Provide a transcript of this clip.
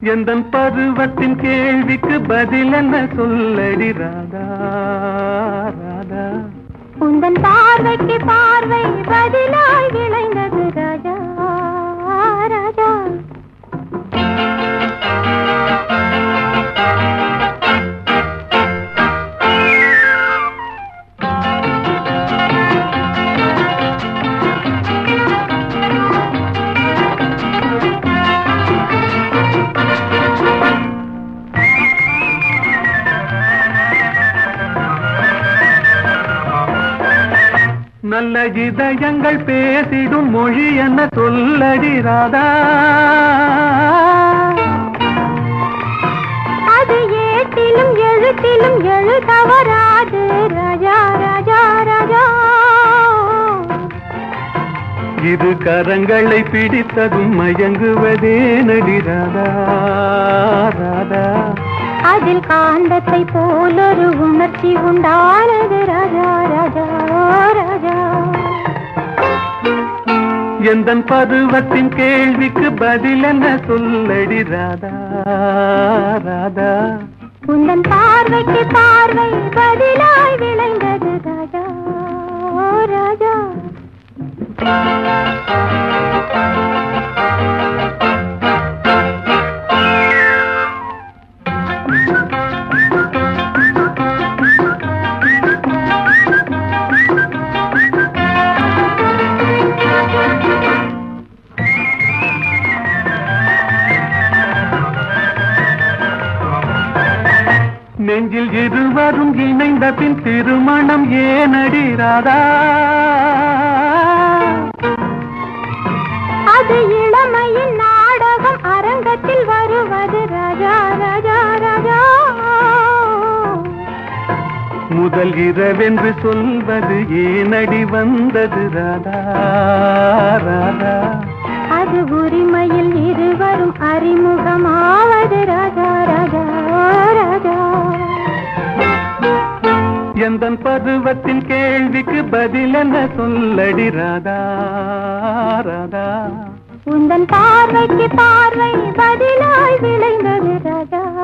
எந்தன் பருவத்தின் கேள்விக்கு பதில் என்ன சொல்லடி ராதா ராதா உந்தன் பார்வைக்கு பார்வை பதிலாய் விளைந்தது ராஜா ராஜா நல்ல இதயங்கள் பேசிடும் மொழி என்ன சொல்லடி ராதா அது ஏட்டிலும் எழுத்திலும் எழுதவராது ராஜா ராஜா ராஜா இது கரங்களை பிடித்ததும் மயங்குவதே நடி ராதா ராதா அதில் காந்தத்தை போலொரு உணர்ச்சி உண்டானது ராஜா ராஜா ராஜா எந்தன் பருவத்தின் கேள்விக்கு பதில் என்ன சொல்லடி ராதா ராதா உந்தன் பார்வைக்கு பார்வை பதிலாய் விளைந்தது ராஜா ராஜா நெஞ்சில் இருவரும் இணைந்த பின் திருமணம் ஏனடி ராதா அது இளமையின் நாடகம் அரங்கத்தில் வருவது ராஜா ராஜா ராஜா முதல் இரவென்று சொல்வது ஏனடி வந்தது ராதா ராதா அது உரிமையில் இருவரும் அறிமுகமாவது ராஜா ராஜா ராஜா எந்தன் பருவத்தின் கேள்விக்கு பதில் என்ன சொல்லடி ராதா ராதா உந்தன் பார்வைக்கு பார்வை பதிலாய் விளைந்தது ராஜா